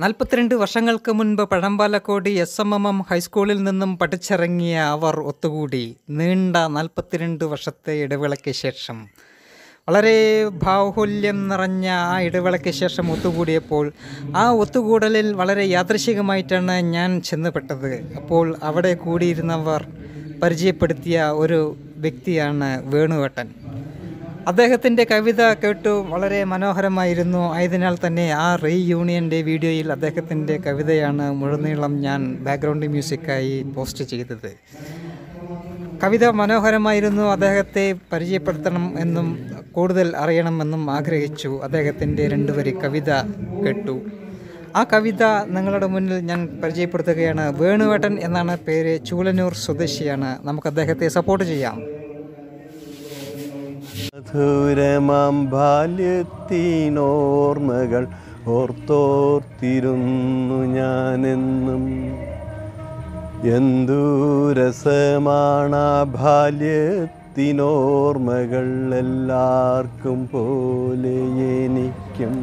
നാൽപ്പത്തിരണ്ട് വർഷങ്ങൾക്ക് മുൻപ് Pazhampalakode S M M M ഹൈസ്കൂളിൽ നിന്നും പഠിച്ചിറങ്ങിയ അവർ ഒത്തുകൂടി നീണ്ട നാൽപ്പത്തിരണ്ട് വർഷത്തെ ഇടവേളയ്ക്ക് ശേഷം വളരെ ബാഹുല്യം നിറഞ്ഞ ആ ഇടവേളയ്ക്ക് ശേഷം ഒത്തുകൂടിയപ്പോൾ ആ ഒത്തുകൂടലിൽ വളരെ യാദൃശികമായിട്ടാണ് ഞാൻ ചെന്നപ്പെട്ടത് അപ്പോൾ അവിടെ കൂടിയിരുന്നവർ പരിചയപ്പെടുത്തിയ ഒരു വ്യക്തിയാണ് വേണുവേട്ടൻ അദ്ദേഹത്തിൻ്റെ കവിത കേട്ടു വളരെ മനോഹരമായിരുന്നു ആയതിനാൽ തന്നെ ആ റീ യൂണിയൻ്റെ വീഡിയോയിൽ അദ്ദേഹത്തിൻ്റെ കവിതയാണ് മുഴുനീളം ഞാൻ ബാക്ക്ഗ്രൗണ്ട് മ്യൂസിക്കായി പോസ്റ്റ് ചെയ്തത് കവിത മനോഹരമായിരുന്നു അദ്ദേഹത്തെ പരിചയപ്പെടുത്തണം എന്നും കൂടുതൽ അറിയണമെന്നും ആഗ്രഹിച്ചു അദ്ദേഹത്തിൻ്റെ രണ്ട് വരി കവിത കേട്ടു ആ കവിത നിങ്ങളുടെ മുന്നിൽ ഞാൻ പരിചയപ്പെടുത്തുകയാണ് വേണുവേട്ടൻ എന്നാണ് പേര് ചൂലന്നൂർ സ്വദേശിയാണ് നമുക്ക് അദ്ദേഹത്തെ സപ്പോർട്ട് ചെയ്യാം മധുരമാം ബാല്യത്തിനോർമ്മകൾ ഓർത്തോർത്തിരുന്നു ഞാനെന്നും എന്തു രസമാണ് ആ ബാല്യത്തിനോർമ്മകൾ എല്ലാവർക്കും പോലെ എനിക്കും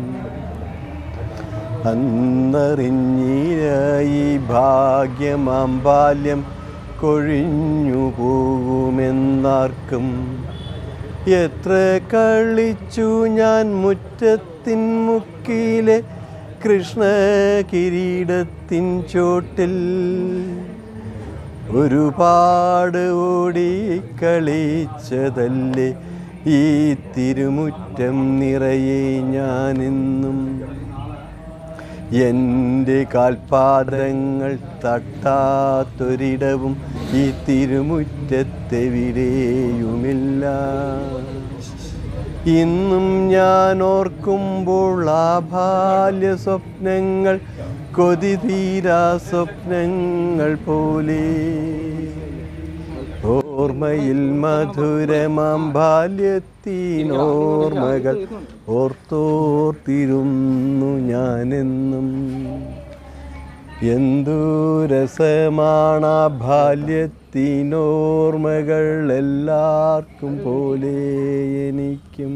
അന്നറിഞ്ഞിര ഈ ഭാഗ്യമാം ബാല്യം കൊഴിഞ്ഞു പോകുമെന്നാർക്കും എത്ര കളിച്ചു ഞാൻ മുറ്റത്തിൻ മുക്കിലെ കൃഷ്ണ കിരീടത്തിൻ ചോട്ടിൽ ഒരുപാട് ഓടി കളിച്ചതല്ലേ ഈ തിരുമുറ്റം നിറയെ ഞാനെന്നും എൻ്റെ കാൽപാദങ്ങൾ തട്ടാത്തൊരിടവും ഈ തിരുമുറ്റത്തെവിടെയുമില്ല ഇന്നും ഞാൻ ഓർക്കുമ്പോൾ ആ ബാല്യ സ്വപ്നങ്ങൾ കൊതി തീരാ സ്വപ്നങ്ങൾ പോലെ ഓർമ്മയിൽ മധുരമാം ബാല്യത്തിനോർമ്മകൾ ഓർത്തോർത്തിരുന്നു ഞാനെന്നും എന്തു രസമാണ് ആ ബാല്യത്തിനോർമ്മകൾ എല്ലാവർക്കും പോലെ എനിക്കും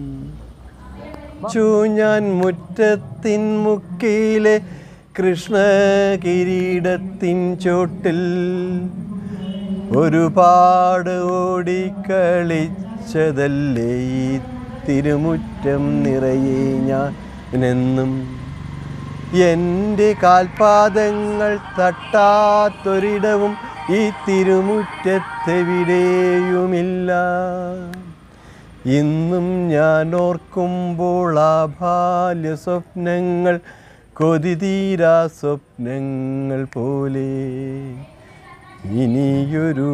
ചൂ ഞാൻ മുറ്റത്തിൻ മുക്കിലെ കൃഷ്ണ കിരീടത്തിൻ ചോട്ടിൽ ഒരുപാട് ഓടിക്കളിച്ചതല്ലേ ഈ തിരുമുറ്റം നിറയെ ഞാനെന്നും എൻ്റെ കാൽപാദങ്ങൾ തട്ടാത്തൊരിടവും ഈ തിരുമുറ്റത്തെവിടെയുമില്ല ഇന്നും ഞാൻ ഓർക്കുമ്പോൾ ആ ബാല്യ സ്വപ്നങ്ങൾ കൊതി തീരാ സ്വപ്നങ്ങൾ പോലെ ഇനിയൊരു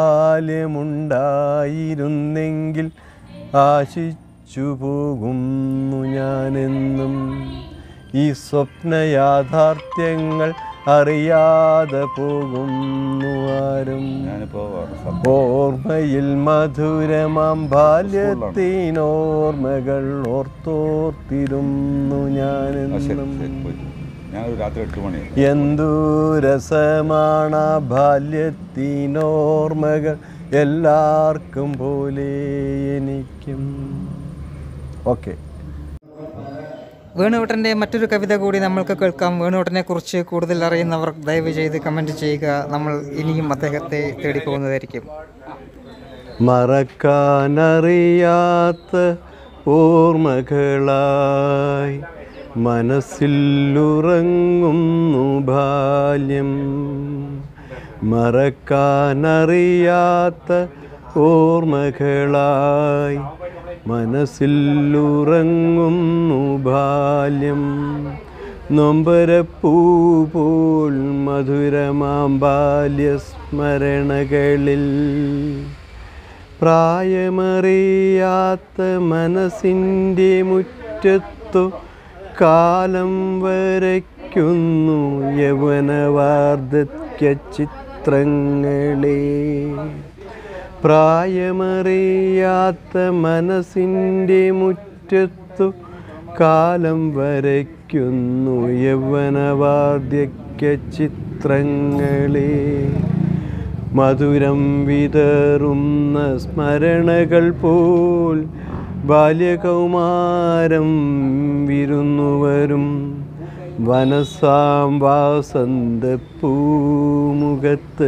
ബാല്യമുണ്ടായിരുന്നെങ്കിൽ ആശിച്ചു പോകുന്നു ഞാനെന്നും ഈ സ്വപ്ന യാഥാർത്ഥ്യങ്ങൾ അറിയാതെ പോകുന്നു ആരും ഓർമ്മയിൽ മധുരമാം ബാല്യത്തിനോർമ്മകൾ ഓർത്തോർത്തിരുന്നു ഞാനെന്നും ഞാനൊരു രാത്രി എട്ട് മണി എന്തു രസമാണ് ആ ബാല്യത്തിനോർമ്മകൾ എല്ലാവർക്കും പോലെ എനിക്കും ഓക്കെ വേണുവേട്ടൻ്റെ മറ്റൊരു കവിത കൂടി നമ്മൾക്ക് കേൾക്കാം വേണുവേട്ടനെ കുറിച്ച് കൂടുതൽ അറിയുന്നവർ ദയവ് ചെയ്ത് കമൻറ്റ് ചെയ്യുക നമ്മൾ ഇനിയും അദ്ദേഹത്തെ തേടിപ്പോകുന്നതായിരിക്കും മറക്കാനറിയാത്ത ഓർമ്മകളായി മനസ്സിൽ ഉറങ്ങുന്നു ബാല്യം മറക്കാനറിയാത്ത ഓർമ്മകളായി മനസ്സിൽ ഉറങ്ങുന്നു ബാല്യം നൊമ്പരപ്പൂ പോൽ മധുരമാം ബാല്യസ്മരണകളിൽ പ്രായമറിയാത്ത മനസ്സിൻ്റെ മുറ്റത്തു കാലം വരയ്ക്കുന്നു യവനവാർദ്ധക്യ ചിത്രങ്ങളെ പ്രായമറിയാത്ത മനസ്സിൻ്റെ മുറ്റത്തു കാലം വരയ്ക്കുന്നു യവനവാർദ്ധക്യ ചിത്രങ്ങളെ മധുരം വിതറുന്ന സ്മരണകൾ പോൽ ബാല്യകൗമാരം വിരുന്നുവരും വനസാം വാസന്ത പൂമുഖത്ത്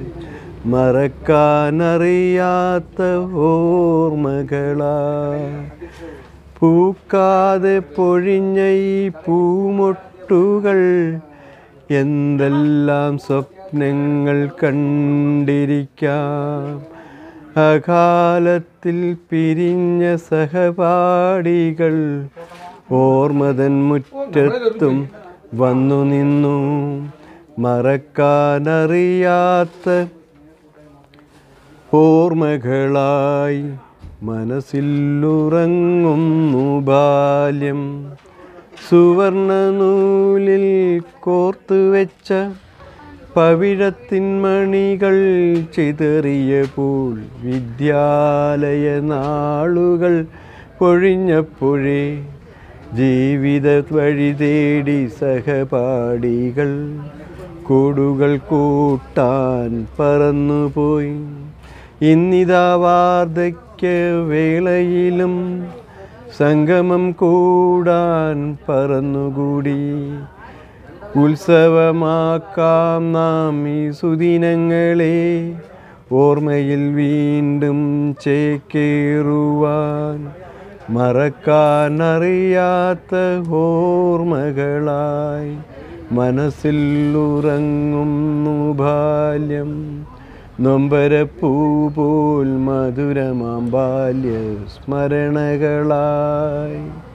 മറക്കാനറിയാത്ത ഓർമ്മകളാ പൂക്കാതെ പൊഴിഞ്ഞ ഈ പൂമൊട്ടുകൾ എന്തെല്ലാം സ്വപ്നങ്ങൾ കണ്ടിരിക്കാം അകാലത്തിൽ പിരിഞ്ഞ സഹപാഠികൾ ഓർമ്മതൻ മുറ്റത്തും വന്നു നിന്നു മറക്കാനറിയാത്ത ഓർമ്മകളായി മനസ്സിലുറങ്ങുന്നു ബാല്യം സുവർണ നൂലിൽ കോർത്തുവെച്ച പവിഴത്തിൻ മണികൾ ചിതറിയപ്പോൾ വിദ്യാലയ നാളുകൾ പൊഴിഞ്ഞപ്പോഴേ ജീവിത വഴി തേടി സഹപാഠികൾ കൂടുകൾ കൂട്ടാൻ പറന്നുപോയി ഇന്നിതാ വാർദ്ധക്യ വേളയിലും സംഗമം കൂടാൻ പറന്നുകൂടി ഉത്സവമാക്കാം നാം ഈ സുദിനങ്ങളെ ഓർമ്മയിൽ വീണ്ടും ചേക്കേറുവാൻ മറക്കാനറിയാത്ത ഓർമ്മകളായി മനസ്സിൽ ഉറങ്ങുന്നു ബാല്യം നൊമ്പരപ്പൂ പോൽ മധുരമാം ബാല്യ സ്മരണകളായി